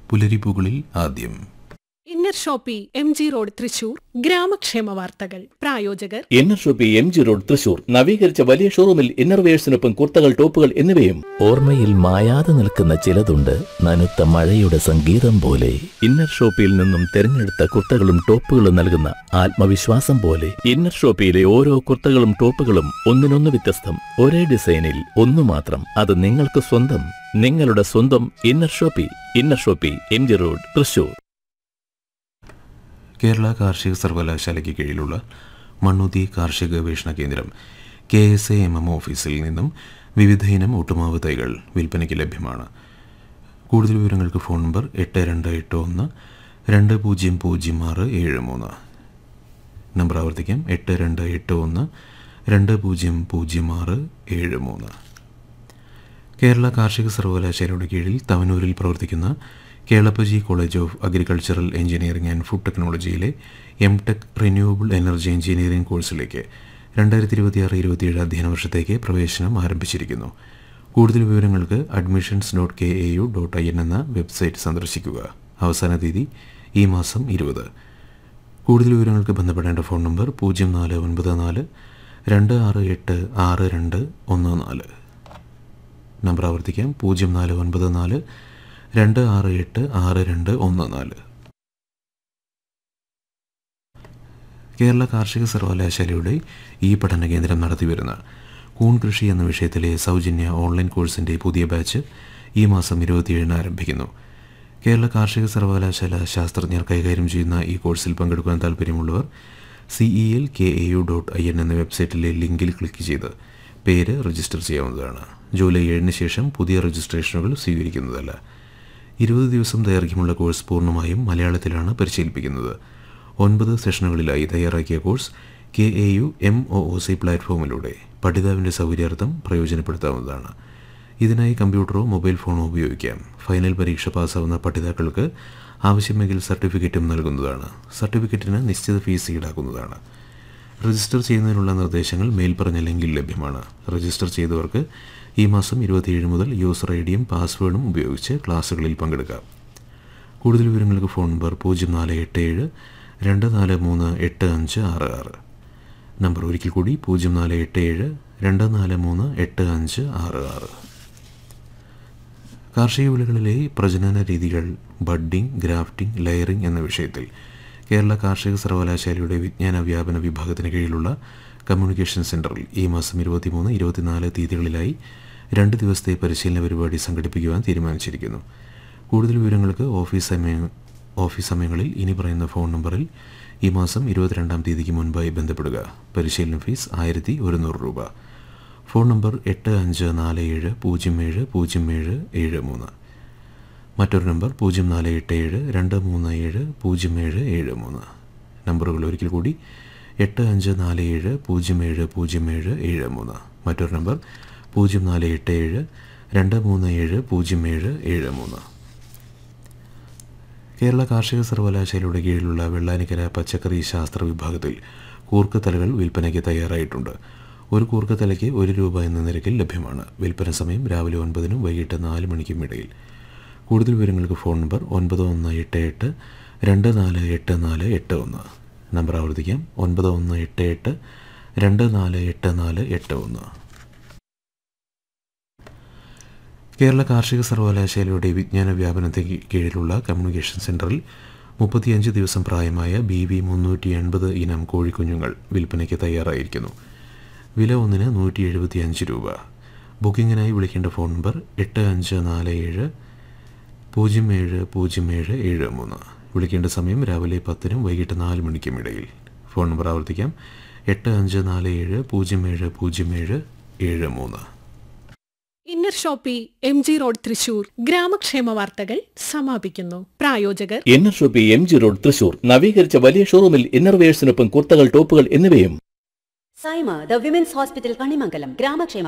പുലരിപ്പുകളിൽ ആദ്യം inner shoppe M G road Thrissur ഗ്രാമക്ഷേമ വാർത്തകൾ പ്രായോജകർ inner shoppe M G road Thrissur നവീകരിച്ച വലിയ ഷോറൂമിൽ ഇന്നർവേഴ്സിനൊപ്പം കുർത്തകൾ ടോപ്പുകൾ എന്നിവയും ഓർമ്മയിൽ മായാതെ നിൽക്കുന്ന ചിലതുണ്ട് നനുത്ത മഴയുടെ സംഗീതം പോലെ ഇന്നർ ഷോപ്പിയിൽ നിന്നും തിരഞ്ഞെടുത്ത കുർത്തകളും ടോപ്പുകളും നൽകുന്ന ആത്മവിശ്വാസം പോലെ ഇന്നർ ഷോപ്പിയിലെ ഓരോ കുർത്തകളും ടോപ്പുകളും ഒന്നിനൊന്ന് വ്യത്യസ്തം ഒരേ ഡിസൈനിൽ ഒന്നു മാത്രം അത് നിങ്ങൾക്ക് സ്വന്തം നിങ്ങളുടെ സ്വന്തം inner shoppe inner shoppe M G road Thrissur Kerala കാർഷിക സർവകലാശാലയ്ക്ക് കീഴിലുള്ള മണ്ണുതി കാർഷിക ഗവേഷണ കേന്ദ്രം K S A M M ഓഫീസിൽ നിന്നും വിവിധ ഇനം ഒട്ടുമാവ് തൈകൾ വിൽപ്പനയ്ക്ക് ലഭ്യമാണ് കൂടുതൽ വിവരങ്ങൾക്ക് ഫോൺ നമ്പർ എട്ട് രണ്ട് എട്ട് ഒന്ന് രണ്ട് പൂജ്യം പൂജ്യം ആറ് ഏഴ് മൂന്ന് നമ്പർ ആവർത്തിക്കാം എട്ട് രണ്ട് എട്ട് ഒന്ന് രണ്ട് പൂജ്യം പൂജ്യം ആറ് ഏഴ് മൂന്ന് കേരള കാർഷിക സർവകലാശാലയുടെ കീഴിൽ തവനൂരിൽ പ്രവർത്തിക്കുന്ന Kelappaji college of agricultural engineering and food ടെക്നോളജിയിലെ M tech renewable energy engineering കോഴ്സിലേക്ക് രണ്ടായിരത്തി ഇരുപത്തിയാറ് ഇരുപത്തിയേഴ് അധ്യയന വർഷത്തേക്ക് പ്രവേശനം ആരംഭിച്ചിരിക്കുന്നു കൂടുതൽ വിവരങ്ങൾക്ക് admissions dot K A U dot I N എന്ന വെബ്സൈറ്റ് സന്ദർശിക്കുക അവസാന തീയതി ഈ മാസം ഇരുപത് കൂടുതൽ വിവരങ്ങൾക്ക് ബന്ധപ്പെടേണ്ട ഫോൺ നമ്പർ പൂജ്യം നാല് ഒൻപത് നാല് രണ്ട് ആറ് എട്ട് ആറ് രണ്ട് ഒന്ന് നാല് നമ്പർ ആവർത്തിക്കാം പൂജ്യം നാല് ഒൻപത് നാല് രണ്ട് ആറ് എട്ട് ആറ് രണ്ട് ഒന്ന് നാല് കേരള കാർഷിക സർവകലാശാലയുടെ ഈ പഠന കേന്ദ്രം നടത്തിവരുന്ന കൂൺ കൃഷി എന്ന വിഷയത്തിലെ സൗജന്യ ഓൺലൈൻ കോഴ്സിൻ്റെ പുതിയ ബാച്ച് ഈ മാസം ഇരുപത്തിയേഴിന് ആരംഭിക്കുന്നു കേരള കാർഷിക സർവകലാശാല ശാസ്ത്രജ്ഞർ കൈകാര്യം ചെയ്യുന്ന ഈ കോഴ്സിൽ പങ്കെടുക്കാൻ താൽപ്പര്യമുള്ളവർ C E L K A U dot I N എന്ന വെബ്സൈറ്റിലെ ലിങ്കിൽ ക്ലിക്ക് ചെയ്ത് പേര് രജിസ്റ്റർ ചെയ്യാവുന്നതാണ് ജൂലൈ ഏഴിന് ശേഷം പുതിയ രജിസ്ട്രേഷനുകൾ സ്വീകരിക്കുന്നതല്ല ഇരുപത് ദിവസം ദൈർഘ്യമുള്ള കോഴ്സ് പൂർണ്ണമായും മലയാളത്തിലാണ് പരിശീലിപ്പിക്കുന്നത് ഒൻപത് സെഷനുകളിലായി തയ്യാറാക്കിയ course K A U M O O C പ്ലാറ്റ്ഫോമിലൂടെ പഠിതാവിൻ്റെ സൗകര്യാർത്ഥം പ്രയോജനപ്പെടുത്താവുന്നതാണ് ഇതിനായി കമ്പ്യൂട്ടറോ മൊബൈൽ ഫോണോ ഉപയോഗിക്കാം ഫൈനൽ പരീക്ഷ പാസ്സാവുന്ന പഠിതാക്കൾക്ക് ആവശ്യമെങ്കിൽ സർട്ടിഫിക്കറ്റും നൽകുന്നതാണ് സർട്ടിഫിക്കറ്റിന് നിശ്ചിത ഫീസ് ഈടാക്കുന്നതാണ് രജിസ്റ്റർ ചെയ്യുന്നതിനുള്ള നിർദ്ദേശങ്ങൾ മേൽപ്പറഞ്ഞ ലിങ്കിൽ ലഭ്യമാണ് രജിസ്റ്റർ ചെയ്തവർക്ക് ഈ മാസം ഇരുപത്തിയേഴ് മുതൽ യൂസർ ഐ ഡിയും പാസ്വേഡും ഉപയോഗിച്ച് ക്ലാസ്സുകളിൽ പങ്കെടുക്കാം കൂടുതൽ വിവരങ്ങൾക്ക് ഫോൺ നമ്പർ പൂജ്യം നാല് എട്ട് ഏഴ് രണ്ട് നാല് മൂന്ന് എട്ട് അഞ്ച് ആറ് ആറ് നമ്പർ ഒരിക്കൽ കൂടി പൂജ്യം നാല് എട്ട് ഏഴ് രണ്ട് നാല് മൂന്ന് എട്ട് അഞ്ച് ആറ് ആറ് കാർഷിക വിളകളിലെ പ്രജനന രീതികൾ ബഡ്ഡിംഗ് ഗ്രാഫ്റ്റിംഗ് ലെയറിംഗ് എന്ന വിഷയത്തിൽ കേരള കാർഷിക സർവകലാശാലയുടെ വിജ്ഞാന വ്യാപന വിഭാഗത്തിന് കീഴിലുള്ള കമ്മ്യൂണിക്കേഷൻ സെൻറ്ററിൽ ഈ മാസം ഇരുപത്തിമൂന്ന് ഇരുപത്തിനാല് തീയതികളിലായി രണ്ട് ദിവസത്തെ പരിശീലന പരിപാടി സംഘടിപ്പിക്കുവാൻ തീരുമാനിച്ചിരിക്കുന്നു കൂടുതൽ വിവരങ്ങൾക്ക് ഓഫീസ് സമയ ഓഫീസ് സമയങ്ങളിൽ ഇനി പറയുന്ന ഫോൺ നമ്പറിൽ ഈ മാസം ഇരുപത്തിരണ്ടാം തീയതിക്ക് മുൻപായി ബന്ധപ്പെടുക പരിശീലന ഫീസ് ആയിരത്തി ഒരുന്നൂറ് രൂപ ഫോൺ നമ്പർ എട്ട് അഞ്ച് നാല് ഏഴ് പൂജ്യം ഏഴ് പൂജ്യം ഏഴ് ഏഴ് മൂന്ന് മറ്റൊരു നമ്പർ പൂജ്യം നാല് എട്ട് ഏഴ് രണ്ട് മൂന്ന് ഏഴ് പൂജ്യം ഏഴ് ഏഴ് മൂന്ന് നമ്പറുകൾ ഒരിക്കൽ കൂടി എട്ട് അഞ്ച് നാല് ഏഴ് പൂജ്യം ഏഴ് പൂജ്യം ഏഴ് ഏഴ് മൂന്ന് മറ്റൊരു നമ്പർ പൂജ്യം നാല് എട്ട് ഏഴ് രണ്ട് മൂന്ന് ഏഴ് പൂജ്യം ഏഴ് ഏഴ് മൂന്ന് കേരള കാർഷിക സർവകലാശാലയുടെ കീഴിലുള്ള വെള്ളാനിക്കര പച്ചക്കറി ശാസ്ത്ര വിഭാഗത്തിൽ കൂർക്കത്തലകൾ വിൽപ്പനയ്ക്ക് തയ്യാറായിട്ടുണ്ട് ഒരു കൂർക്കത്തലയ്ക്ക് ഒരു രൂപ എന്ന നിരക്കിൽ ലഭ്യമാണ് വിൽപ്പന സമയം രാവിലെ ഒൻപതിനും വൈകിട്ട് നാല് മണിക്കും ഇടയിൽ കൂടുതൽ വിവരങ്ങൾക്ക് ഫോൺ നമ്പർ ഒൻപത് ഒന്ന് എട്ട് എട്ട് രണ്ട് നാല് എട്ട് നാല് എട്ട് ഒന്ന് നമ്പർ ആവർത്തിക്കാം ഒൻപത് ഒന്ന് എട്ട് എട്ട് രണ്ട് നാല് എട്ട് നാല് എട്ട് ഒന്ന് കേരള കാർഷിക സർവകലാശാലയുടെ വിജ്ഞാന വ്യാപനത്തിന് കീഴിലുള്ള കമ്മ്യൂണിക്കേഷൻ സെൻറ്ററിൽ മുപ്പത്തിയഞ്ച് ദിവസം പ്രായമായ ബി വി മുന്നൂറ്റി എൺപത് ഇനം കോഴിക്കുഞ്ഞുങ്ങൾ വിൽപ്പനയ്ക്ക് തയ്യാറായിരിക്കുന്നു വില ഒന്നിന് നൂറ്റി എഴുപത്തി അഞ്ച് രൂപ ബുക്കിങ്ങിനായി വിളിക്കേണ്ട ഫോൺ നമ്പർ എട്ട് അഞ്ച് നാല് ഏഴ് പൂജ്യം ഏഴ് പൂജ്യം ഏഴ് ഏഴ് മൂന്ന് വിളിക്കേണ്ട സമയം രാവിലെ പത്തിനും വൈകിട്ട് നാല് മണിക്കും ഇടയിൽ ഫോൺ നമ്പർ ആവർത്തിക്കാം എട്ട് അഞ്ച് നാല് ഏഴ് പൂജ്യം ഏഴ് പൂജ്യം ഏഴ് ഏഴ് മൂന്ന് inner shoppe M G road Thrissur ഗ്രാമക്ഷേമ വാർത്തകൾ സമാപിക്കുന്നു പ്രായോജകർ inner shoppe M G road Thrissur നവീകരിച്ച വലിയ ഷോറൂമിൽ ഇന്നർവേഴ്സിനൊപ്പം കുർത്തകൾ ടോപ്പുകൾ എന്നിവയും Saima the women's hospital Kanimangalam ഗ്രാമക്ഷേമ